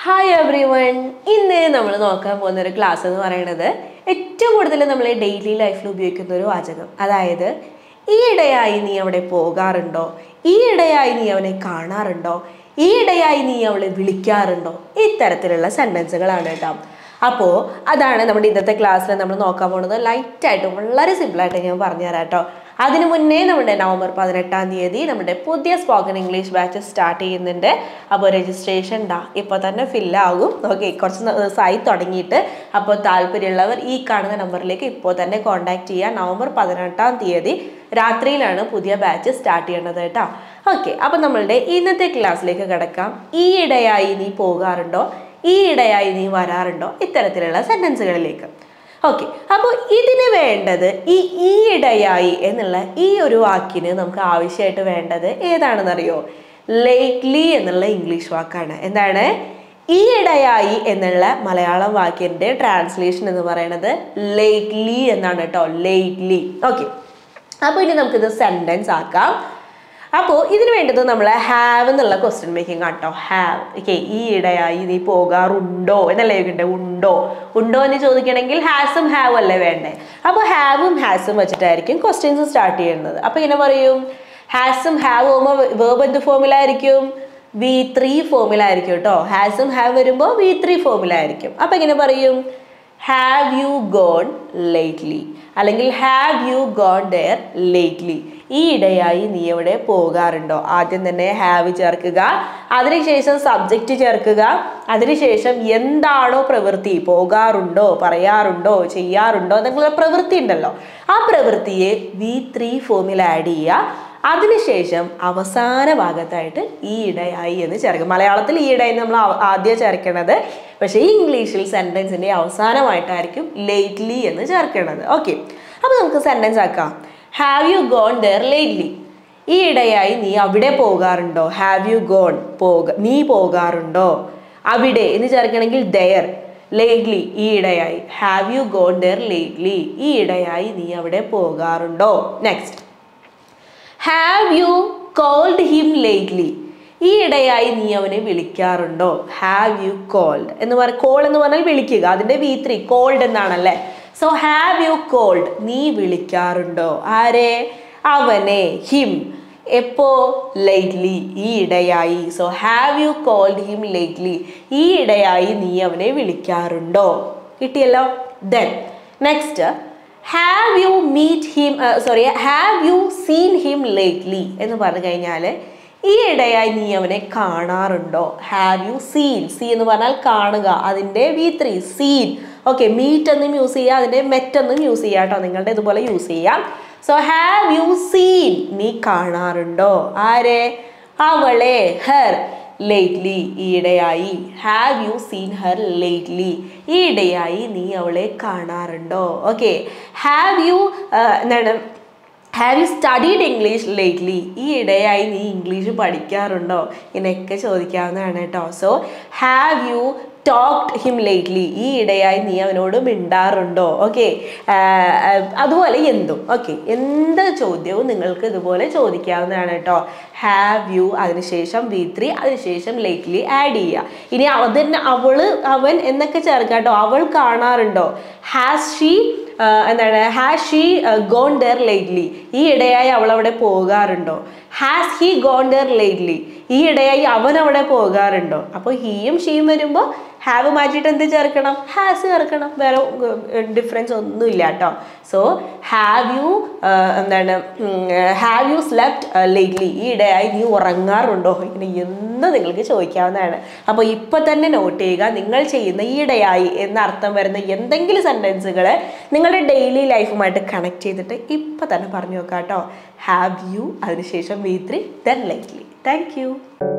hi every one ഇന്ന് നമ്മൾ നോക്കാൻ പോകുന്ന ഒരു ക്ലാസ് എന്ന് പറയുന്നത് ഏറ്റവും കൂടുതൽ നമ്മൾ ഡെയിലി ലൈഫിൽ ഉപയോഗിക്കുന്ന ഒരു വാചകം അതായത് ഈയിടെയായി നീ അവിടെ പോകാറുണ്ടോ ഈയിടെയായി നീ അവനെ കാണാറുണ്ടോ ഈയിടെയായി നീ അവളെ വിളിക്കാറുണ്ടോ ഇത്തരത്തിലുള്ള സെൻറ്റൻസുകളാണ് കേട്ടോ അപ്പോൾ അതാണ് നമ്മുടെ ഇന്നത്തെ ക്ലാസ്സിൽ നമ്മൾ നോക്കാൻ പോകുന്നത് ലൈറ്റായിട്ട് വളരെ സിമ്പിളായിട്ട് ഞാൻ പറഞ്ഞുതരാം കേട്ടോ അതിനു മുന്നേ നമ്മുടെ നവംബർ പതിനെട്ടാം തീയതി നമ്മുടെ പുതിയ സ്പോക്കൺ ഇംഗ്ലീഷ് ബാച്ച് സ്റ്റാർട്ട് ചെയ്യുന്നുണ്ട് അപ്പോൾ രജിസ്ട്രേഷൻ ഡാ ഇപ്പോൾ തന്നെ ഫില്ലാകും ഓക്കെ കുറച്ച് ദിവസമായി തുടങ്ങിയിട്ട് അപ്പോൾ താല്പര്യമുള്ളവർ ഈ കാണുന്ന നമ്പറിലേക്ക് ഇപ്പോൾ തന്നെ കോൺടാക്ട് ചെയ്യുക നവംബർ പതിനെട്ടാം തീയതി രാത്രിയിലാണ് പുതിയ ബാച്ച് സ്റ്റാർട്ട് ചെയ്യേണ്ടത് കേട്ടോ ഓക്കെ അപ്പോൾ നമ്മളുടെ ഇന്നത്തെ ക്ലാസ്സിലേക്ക് കിടക്കാം ഈയിടെയായി നീ പോകാറുണ്ടോ ഈയിടെയായി നീ വരാറുണ്ടോ ഇത്തരത്തിലുള്ള സെൻറ്റൻസുകളിലേക്ക് ഓക്കെ അപ്പോൾ ഇതിന് വേണ്ടത് ഈ ഈയിടെയായി എന്നുള്ള ഈ ഒരു വാക്കിന് നമുക്ക് ആവശ്യമായിട്ട് വേണ്ടത് ഏതാണെന്നറിയോ ലേറ്റ്ലി എന്നുള്ള ഇംഗ്ലീഷ് വാക്കാണ് എന്താണ് ഈയിടെയായി എന്നുള്ള മലയാളം വാക്കിൻ്റെ ട്രാൻസ്ലേഷൻ എന്ന് പറയുന്നത് ലേറ്റ്ലി എന്നാണ് കേട്ടോ ലേറ്റ്ലി ഓക്കെ അപ്പോൾ ഇനി നമുക്കിത് സെൻറ്റൻസ് ആക്കാം അപ്പോൾ ഇതിന് വേണ്ടത് നമ്മൾ ഹാവ് എന്നുള്ള ക്വസ്റ്റ്യൻ മേക്കിംഗ് ആട്ടോ ഹാവ് ഓക്കെ ഈ ഇടയായി നീ പോകാറുണ്ടോ എന്നല്ലേ ചോദിക്കണ്ടേ ഉണ്ടോ ഉണ്ടോ എന്ന് ചോദിക്കണമെങ്കിൽ ഹാസും ഹാവ് അല്ലേ വേണ്ടേ അപ്പോൾ ഹാവും ഹാസും വെച്ചിട്ടായിരിക്കും ക്വസ്റ്റ്യൻസ് സ്റ്റാർട്ട് ചെയ്യുന്നത് അപ്പോൾ ഇങ്ങനെ പറയും ഹാസും ഹാവ് പോകുമ്പോൾ വേർബ് എന്ത് ഫോമിലായിരിക്കും വി ത്രീ ഫോമിലായിരിക്കും കേട്ടോ ഹാസും ഹാവ് വരുമ്പോൾ വി ത്രീ ഫോമിലായിരിക്കും അപ്പോൾ എങ്ങനെ പറയും ഹാവ് യു ഗോൺ ലേറ്റ്ലി അല്ലെങ്കിൽ have you gone there lately ഈ ഇടയായി നീ എവിടെ പോകാറുണ്ടോ ആദ്യം തന്നെ ഹാവ് ചേർക്കുക അതിനുശേഷം സബ്ജക്റ്റ് ചേർക്കുക അതിനുശേഷം എന്താണോ പ്രവൃത്തി പോകാറുണ്ടോ പറയാറുണ്ടോ ചെയ്യാറുണ്ടോ എന്നുള്ള പ്രവൃത്തി ഉണ്ടല്ലോ ആ പ്രവൃത്തിയെ വി ത്രീ ഫോമിൽ ആഡ് ചെയ്യുക അതിനുശേഷം അവസാന ഭാഗത്തായിട്ട് ഈ ഇടയായി എന്ന് ചേർക്കും മലയാളത്തിൽ ഈ ഇടയായി നമ്മൾ ആ- ആദ്യം ചേർക്കണത് പക്ഷേ ഈ ഇംഗ്ലീഷിൽ സെൻറ്റൻസിൻ്റെ അവസാനമായിട്ടായിരിക്കും ലേറ്റ്ലി എന്ന് ചേർക്കണത് ഓക്കെ അപ്പോൾ നമുക്ക് സെൻറ്റൻസ് ആക്കാം have you gone there lately ഈ ഇടയായി നീ അവിടെ പോകാറുണ്ടോ ഹാവ് യു ഗോൺ പോക നീ പോകാറുണ്ടോ അവിടെ എന്ന് ചേർക്കണമെങ്കിൽ ദയർ ലേറ്റ്ലി ഈ ഇടയായി have you gone there lately ഈ ഇടയായി നീ അവിടെ പോകാറുണ്ടോ next have you called him lately ഈ ഇടയായി നീ അവനെ വിളിക്കാറുണ്ടോ ഹാവ് യു കോൾഡ് എന്ന് പറ കോൾ എന്ന് പറഞ്ഞാൽ വിളിക്കുക അതിന്റെ വി ത്രീ കോൾഡ് എന്നാണല്ലേ സോ ഹാവ് യു കോൾഡ് നീ വിളിക്കാറുണ്ടോ ആരെ അവനെ ഹിം എപ്പോ ലേറ്റ്ലി ഈ ഇടയായി so have you called him lately ഈ ഇടയായി നീ അവനെ വിളിക്കാറുണ്ടോ കിട്ടിയല്ലോ then next have you meet him sorry have you seen him lately എന്ന് പറഞ്ഞു കഴിഞ്ഞാൽ ഈ ഇടയായി നീ അവനെ കാണാറുണ്ടോ ഹാവ് യു സീൻ സീ എന്ന് പറഞ്ഞാൽ കാണുക അതിൻ്റെ V three seen okay meet എന്നും യൂസ് ചെയ്യുക അതിൻ്റെ മെറ്റ് എന്നും യൂസ് ചെയ്യാം കേട്ടോ നിങ്ങളുടെ ഇതുപോലെ യൂസ് ചെയ്യാം സോ ഹാവ് യു സീൻ നീ കാണാറുണ്ടോ ആരെ അവളെ ഹെർ ലേറ്റ്ലി ഈയിടെയായി have you seen her lately ഈയിടെയായി നീ അവളെ കാണാറുണ്ടോ ഓക്കെ ഹാവ് യു എന്താണ് have you studied English lately ഈ ഇടയായി നീ ഇംഗ്ലീഷ് പഠിക്കാറുണ്ടോ ഇങ്ങനെയൊക്കെ ചോദിക്കാവുന്നതാണ് കേട്ടോ so have you talked him lately ഈ ഇടയായി നീ അവനോട് മിണ്ടാറുണ്ടോ ഓക്കെ അതുപോലെ എന്തും ഓക്കെ എന്ത് ചോദ്യവും നിങ്ങൾക്ക് ഇതുപോലെ ചോദിക്കാവുന്നതാണ് കേട്ടോ ഹാവ് യു അതിനുശേഷം വി ത്രീ അതിനുശേഷം ലേറ്റ്ലി ആഡ് ചെയ്യുക ഇനി അതിന് അവള് അവൻ എന്നൊക്കെ ചേർക്കാം കേട്ടോ അവൾ കാണാറുണ്ടോ ഹാസ് ഷീ എന്താണ് has she gone there lately ഈ ഇടയായി അവൾ അവിടെ പോകാറുണ്ടോ has he gone there lately ഈ ഇടയായി അവൻ അവിടെ പോകാറുണ്ടോ അപ്പോൾ ഹീയും ഷീയും വരുമ്പോൾ ഹാവ് മാറ്റിയിട്ട് എന്ത് ചേർക്കണം ഹാസ് ചേർക്കണം വേറെ ഡിഫറൻസ് ഒന്നുമില്ല കേട്ടോ സോ ഹാവ് യു എന്താണ് ഹാവ് യു സ്ലെപ്റ്റ് ലേറ്റ്ലി ഈ ഇടയായി നീ ഉറങ്ങാറുണ്ടോ ഇങ്ങനെ എന്ത് നിങ്ങൾക്ക് ചോദിക്കാവുന്നതാണ് അപ്പോൾ ഇപ്പം തന്നെ നോട്ട് ചെയ്യുക നിങ്ങൾ ചെയ്യുന്ന ഈ ഇടയായി എന്ന അർത്ഥം വരുന്ന എന്തെങ്കിലും സെൻറ്റൻസുകൾ നിങ്ങളുടെ ഡെയിലി ലൈഫുമായിട്ട് കണക്ട് ചെയ്തിട്ട് ഇപ്പം തന്നെ പറഞ്ഞു നോക്കാം കേട്ടോ ഹാവ് യു അതിനുശേഷം V three then lightly thank U